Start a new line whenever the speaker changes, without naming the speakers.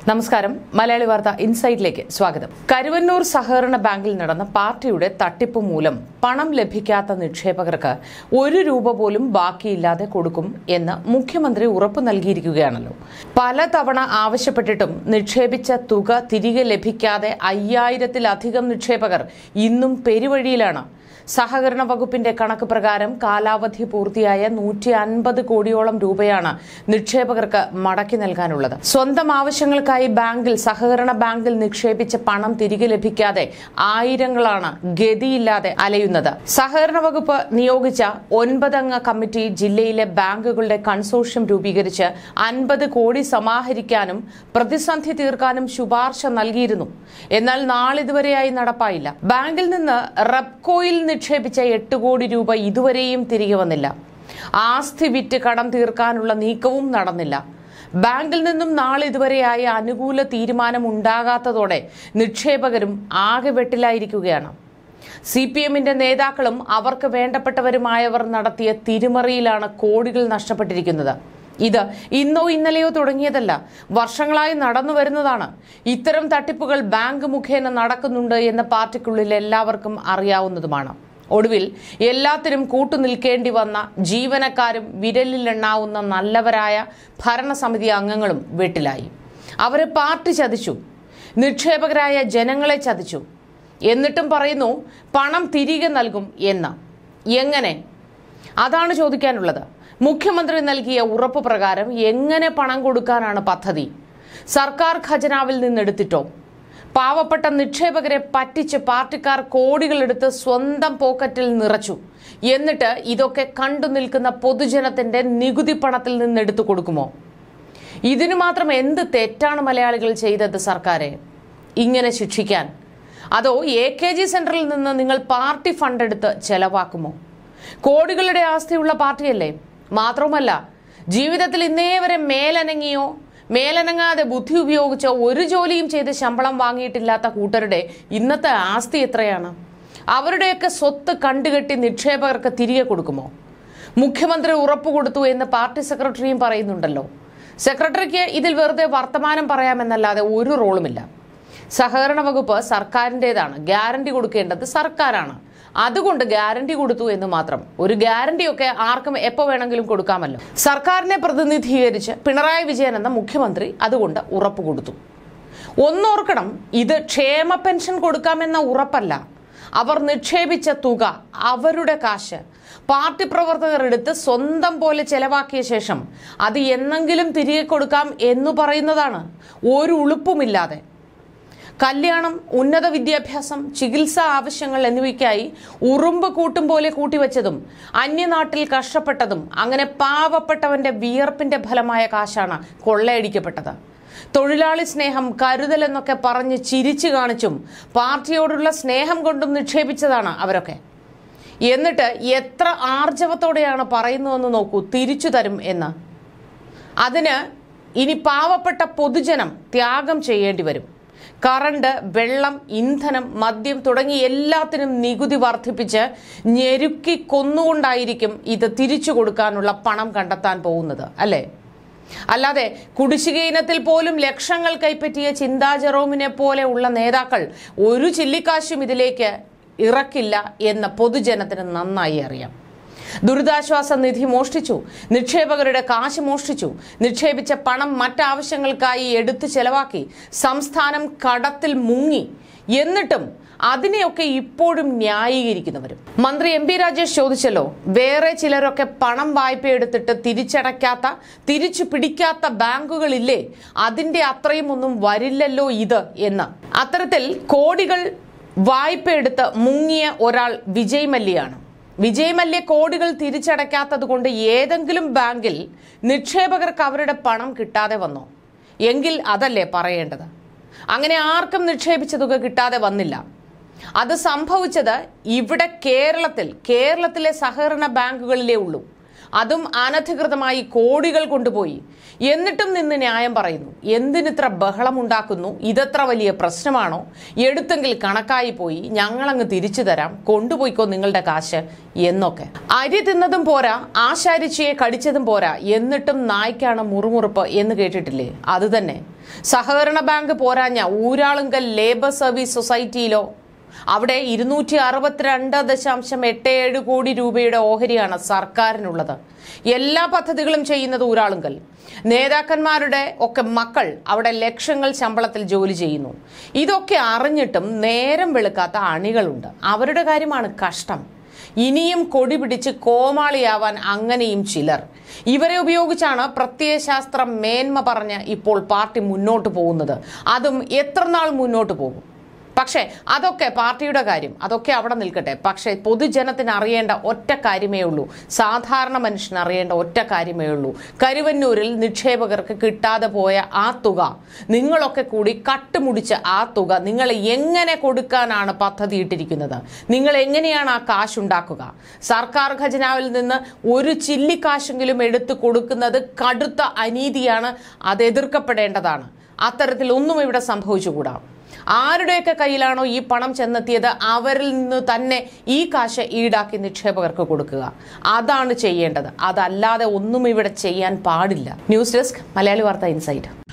നമസ്കാരം മലയാളി വാർത്ത ഇൻസൈറ്റിലേക്ക് സ്വാഗതം കരുവന്നൂർ സഹകരണ ബാങ്കിൽ നടന്ന പാർട്ടിയുടെ തട്ടിപ്പ് മൂലം പണം ലഭിക്കാത്ത നിക്ഷേപകർക്ക് ഒരു രൂപ പോലും ബാക്കിയില്ലാതെ കൊടുക്കും എന്ന് മുഖ്യമന്ത്രി ഉറപ്പു നൽകിയിരിക്കുകയാണല്ലോ പലതവണ ആവശ്യപ്പെട്ടിട്ടും നിക്ഷേപിച്ച തുക തിരികെ ലഭിക്കാതെ അയ്യായിരത്തിലധികം നിക്ഷേപകർ ഇന്നും പെരുവഴിയിലാണ് സഹകരണ വകുപ്പിന്റെ കണക്ക് പ്രകാരം കാലാവധി പൂർത്തിയായ നൂറ്റി അൻപത് കോടിയോളം രൂപയാണ് നിക്ഷേപകർക്ക് മടക്കി നൽകാനുള്ളത് സ്വന്തം ആവശ്യങ്ങൾക്കായി ബാങ്കിൽ സഹകരണ ബാങ്കിൽ നിക്ഷേപിച്ച പണം തിരികെ ലഭിക്കാതെ ആയിരങ്ങളാണ് ഗതിയില്ലാതെ അലയുന്നത് സഹകരണ വകുപ്പ് നിയോഗിച്ച ഒൻപതംഗ കമ്മിറ്റി ജില്ലയിലെ ബാങ്കുകളുടെ കൺസോർഷ്യം രൂപീകരിച്ച് അൻപത് കോടി സമാഹരിക്കാനും പ്രതിസന്ധി തീർക്കാനും ശുപാർശ നൽകിയിരുന്നു എന്നാൽ നാളിതുവരെയായി നടപ്പായില്ല ബാങ്കിൽ നിന്ന് റെപ്കോയിൽ നിക്ഷേപിച്ച എട്ട് കോടി രൂപ ഇതുവരെയും തിരികെ വന്നില്ല ആസ്തി വിറ്റ് കടം തീർക്കാനുള്ള നീക്കവും നടന്നില്ല ബാങ്കിൽ നിന്നും നാളെ ഇതുവരെയായി അനുകൂല തീരുമാനം ഉണ്ടാകാത്തതോടെ നിക്ഷേപകരും ആകെ വെട്ടിലായിരിക്കുകയാണ് സി പി എമ്മിന്റെ നേതാക്കളും അവർക്ക് വേണ്ടപ്പെട്ടവരുമായവർ നടത്തിയ തിരിമറിയിലാണ് കോടികൾ നഷ്ടപ്പെട്ടിരിക്കുന്നത് ഇത് ഇന്നോ ഇന്നലെയോ തുടങ്ങിയതല്ല വർഷങ്ങളായി നടന്നു വരുന്നതാണ് ഇത്തരം തട്ടിപ്പുകൾ ബാങ്ക് മുഖേന നടക്കുന്നുണ്ട് എന്ന് പാർട്ടിക്കുള്ളിൽ എല്ലാവർക്കും അറിയാവുന്നതുമാണ് ഒടുവിൽ എല്ലാത്തിനും കൂട്ടുനിൽക്കേണ്ടി വന്ന ജീവനക്കാരും വിരലിലെണ്ണാവുന്ന നല്ലവരായ ഭരണസമിതി അംഗങ്ങളും വീട്ടിലായി അവരെ പാർട്ടി ചതിച്ചു നിക്ഷേപകരായ ജനങ്ങളെ ചതിച്ചു എന്നിട്ടും പറയുന്നു പണം തിരികെ നൽകും എന്ന് എങ്ങനെ അതാണ് ചോദിക്കാനുള്ളത് മുഖ്യമന്ത്രി നൽകിയ ഉറപ്പ് പ്രകാരം എങ്ങനെ പണം കൊടുക്കാനാണ് പദ്ധതി സർക്കാർ ഖജനാവിൽ നിന്നെടുത്തിട്ടോ പാവപ്പെട്ട നിക്ഷേപകരെ പറ്റിച്ച് പാർട്ടിക്കാർ കോടികളെടുത്ത് സ്വന്തം പോക്കറ്റിൽ നിറച്ചു എന്നിട്ട് ഇതൊക്കെ കണ്ടു നിൽക്കുന്ന പൊതുജനത്തിന്റെ നികുതി പണത്തിൽ നിന്നെടുത്തു കൊടുക്കുമോ ഇതിനു മാത്രം എന്ത് തെറ്റാണ് മലയാളികൾ ചെയ്തത് സർക്കാരെ ഇങ്ങനെ ശിക്ഷിക്കാൻ അതോ എ കെ ജി സെന്ററിൽ നിന്ന് നിങ്ങൾ പാർട്ടി ഫണ്ട് എടുത്ത് ചെലവാക്കുമോ കോടികളുടെ ആസ്തിയുള്ള പാർട്ടിയല്ലേ മാത്രവുമല്ല ജീവിതത്തിൽ ഇന്നേ വരെ മേലനങ്ങിയോ മേലനങ്ങാതെ ബുദ്ധി ഉപയോഗിച്ചോ ഒരു ജോലിയും ചെയ്ത് ശമ്പളം വാങ്ങിയിട്ടില്ലാത്ത കൂട്ടരുടെ ഇന്നത്തെ ആസ്തി എത്രയാണ് അവരുടെയൊക്കെ സ്വത്ത് കണ്ടുകെട്ടി നിക്ഷേപകർക്ക് തിരികെ കൊടുക്കുമോ മുഖ്യമന്ത്രി ഉറപ്പ് കൊടുത്തു എന്ന് പാർട്ടി സെക്രട്ടറിയും പറയുന്നുണ്ടല്ലോ സെക്രട്ടറിക്ക് ഇതിൽ വെറുതെ വർത്തമാനം പറയാമെന്നല്ലാതെ ഒരു റോളുമില്ല സഹകരണ വകുപ്പ് സർക്കാരിൻ്റെതാണ് ഗ്യാരണ്ടി കൊടുക്കേണ്ടത് സർക്കാരാണ് അതുകൊണ്ട് ഗ്യാരണ്ടി കൊടുത്തു എന്ന് മാത്രം ഒരു ഗ്യാരണ്ടി ഒക്കെ ആർക്കും എപ്പോൾ വേണമെങ്കിലും കൊടുക്കാമല്ലോ സർക്കാരിനെ പ്രതിനിധീകരിച്ച് പിണറായി വിജയൻ എന്ന മുഖ്യമന്ത്രി അതുകൊണ്ട് ഉറപ്പ് കൊടുത്തു ഒന്നോർക്കണം ഇത് ക്ഷേമ പെൻഷൻ കൊടുക്കാമെന്ന ഉറപ്പല്ല അവർ നിക്ഷേപിച്ച തുക അവരുടെ കാശ് പാർട്ടി പ്രവർത്തകർ എടുത്ത് സ്വന്തം പോലെ ചെലവാക്കിയ ശേഷം അത് എന്നെങ്കിലും തിരികെ കൊടുക്കാം എന്നു പറയുന്നതാണ് ഒരു ഉളുപ്പുമില്ലാതെ കല്യാണം ഉന്നത വിദ്യാഭ്യാസം ചികിത്സാ ആവശ്യങ്ങൾ എന്നിവയ്ക്കായി ഉറുമ്പ് കൂട്ടും പോലെ കൂട്ടിവെച്ചതും അന്യനാട്ടിൽ കഷ്ടപ്പെട്ടതും അങ്ങനെ പാവപ്പെട്ടവന്റെ വിയർപ്പിന്റെ ഫലമായ കാശാണ് കൊള്ളയടിക്കപ്പെട്ടത് തൊഴിലാളി സ്നേഹം കരുതൽ എന്നൊക്കെ പറഞ്ഞ് ചിരിച്ചു കാണിച്ചും പാർട്ടിയോടുള്ള സ്നേഹം കൊണ്ടും നിക്ഷേപിച്ചതാണ് അവരൊക്കെ എന്നിട്ട് എത്ര ആർജവത്തോടെയാണ് പറയുന്നതെന്ന് നോക്കൂ തിരിച്ചു തരും എന്ന് അതിന് ഇനി പാവപ്പെട്ട പൊതുജനം ത്യാഗം ചെയ്യേണ്ടി വരും കറണ്ട് വെള്ളം ഇന്ധനം മദ്യം തുടങ്ങി എല്ലാത്തിനും നികുതി വർദ്ധിപ്പിച്ച് ഞെരുക്കി കൊന്നുകൊണ്ടായിരിക്കും ഇത് തിരിച്ചു കൊടുക്കാനുള്ള പണം കണ്ടെത്താൻ പോകുന്നത് അല്ലേ അല്ലാതെ കുടിശ്ശിക ഇനത്തിൽ പോലും ലക്ഷങ്ങൾ കൈപ്പറ്റിയ ചിന്താ ജെറോമിനെ പോലെ ഉള്ള നേതാക്കൾ ഒരു ചില്ലിക്കാശും ഇതിലേക്ക് ഇറക്കില്ല എന്ന് പൊതുജനത്തിന് നന്നായി അറിയാം ദുരിതാശ്വാസ നിധി മോഷ്ടിച്ചു നിക്ഷേപകരുടെ കാശ് മോഷ്ടിച്ചു നിക്ഷേപിച്ച പണം മറ്റാവശ്യങ്ങൾക്കായി എടുത്തു ചെലവാക്കി സംസ്ഥാനം കടത്തിൽ മുങ്ങി എന്നിട്ടും അതിനെയൊക്കെ ഇപ്പോഴും ന്യായീകരിക്കുന്നവരും മന്ത്രി എം പി രാജേഷ് ചോദിച്ചല്ലോ വേറെ ചിലരൊക്കെ പണം വായ്പ എടുത്തിട്ട് തിരിച്ചടയ്ക്കാത്ത തിരിച്ചു പിടിക്കാത്ത ബാങ്കുകളില്ലേ അതിന്റെ അത്രയും ഒന്നും വരില്ലല്ലോ ഇത് എന്ന് അത്തരത്തിൽ കോടികൾ വായ്പ എടുത്ത് മുങ്ങിയ ഒരാൾ വിജയ് മല്യയാണ് വിജയ് മല്യ കോടികൾ തിരിച്ചടയ്ക്കാത്തത് കൊണ്ട് ഏതെങ്കിലും ബാങ്കിൽ നിക്ഷേപകർക്ക് അവരുടെ പണം കിട്ടാതെ വന്നോ എങ്കിൽ അതല്ലേ പറയേണ്ടത് അങ്ങനെ ആർക്കും നിക്ഷേപിച്ച തുക കിട്ടാതെ വന്നില്ല അത് സംഭവിച്ചത് ഇവിടെ കേരളത്തിൽ കേരളത്തിലെ സഹകരണ ബാങ്കുകളിലേ ഉള്ളൂ അതും അനധികൃതമായി കോടികൾ കൊണ്ടുപോയി എന്നിട്ടും നിന്ന് ന്യായം പറയുന്നു എന്തിനിത്ര ബഹളമുണ്ടാക്കുന്നു ഇതത്ര വലിയ പ്രശ്നമാണോ എടുത്തെങ്കിൽ കണക്കായി പോയി ഞങ്ങളങ്ങ് തിരിച്ചു തരാം കൊണ്ടുപോയിക്കോ നിങ്ങളുടെ കാശ് എന്നൊക്കെ അരി തിന്നതും പോരാ ആശാരിച്ചിയെ കടിച്ചതും പോരാ എന്നിട്ടും നായ്ക്കാണ് മുറുമുറുപ്പ് എന്ന് കേട്ടിട്ടില്ലേ അത് തന്നെ സഹകരണ ബാങ്ക് പോരാഞ്ഞ ഊരാളുങ്കൽ ലേബർ സർവീസ് സൊസൈറ്റിയിലോ അവിടെ ഇരുന്നൂറ്റി അറുപത്തിരണ്ട് ദശാംശം എട്ട് ഏഴ് കോടി രൂപയുടെ ഓഹരിയാണ് സർക്കാരിനുള്ളത് എല്ലാ പദ്ധതികളും ചെയ്യുന്നത് ഊരാളുങ്കൽ നേതാക്കന്മാരുടെ ഒക്കെ മക്കൾ അവിടെ ലക്ഷങ്ങൾ ശമ്പളത്തിൽ ജോലി ചെയ്യുന്നു ഇതൊക്കെ അറിഞ്ഞിട്ടും നേരം വെളുക്കാത്ത അണികളുണ്ട് അവരുടെ കാര്യമാണ് കഷ്ടം ഇനിയും കൊടി പിടിച്ച് കോമാളിയാവാൻ അങ്ങനെയും ചിലർ ഇവരെ ഉപയോഗിച്ചാണ് പ്രത്യയശാസ്ത്ര മേന്മ പറഞ്ഞ് ഇപ്പോൾ പാർട്ടി മുന്നോട്ട് പോകുന്നത് അതും എത്ര നാൾ മുന്നോട്ട് പോകും പക്ഷേ അതൊക്കെ പാർട്ടിയുടെ കാര്യം അതൊക്കെ അവിടെ നിൽക്കട്ടെ പക്ഷേ പൊതുജനത്തിന് അറിയേണ്ട ഒറ്റ കാര്യമേ ഉള്ളൂ സാധാരണ മനുഷ്യന് അറിയേണ്ട ഒറ്റ കാര്യമേ ഉള്ളൂ കരുവന്നൂരിൽ നിക്ഷേപകർക്ക് കിട്ടാതെ പോയ ആ തുക നിങ്ങളൊക്കെ കൂടി കട്ടുമുടിച്ച ആ തുക നിങ്ങൾ എങ്ങനെ കൊടുക്കാനാണ് പദ്ധതിയിട്ടിരിക്കുന്നത് നിങ്ങൾ എങ്ങനെയാണ് ആ കാശുണ്ടാക്കുക സർക്കാർ ഖജനാവിൽ നിന്ന് ഒരു ചില്ലിക്കാശെങ്കിലും എടുത്തു കൊടുക്കുന്നത് കടുത്ത അനീതിയാണ് അത് എതിർക്കപ്പെടേണ്ടതാണ് അത്തരത്തിൽ ഒന്നും ഇവിടെ സംഭവിച്ചുകൂടാ ആരുടെയൊക്കെ കയ്യിലാണോ ഈ പണം ചെന്നെത്തിയത് അവരിൽ നിന്ന് തന്നെ ഈ കാശ് ഈടാക്കി നിക്ഷേപകർക്ക് കൊടുക്കുക അതാണ് ചെയ്യേണ്ടത് അതല്ലാതെ ഒന്നും ഇവിടെ ചെയ്യാൻ പാടില്ല ന്യൂസ് ഡെസ്ക് മലയാളി വാർത്ത ഇൻസൈറ്റ്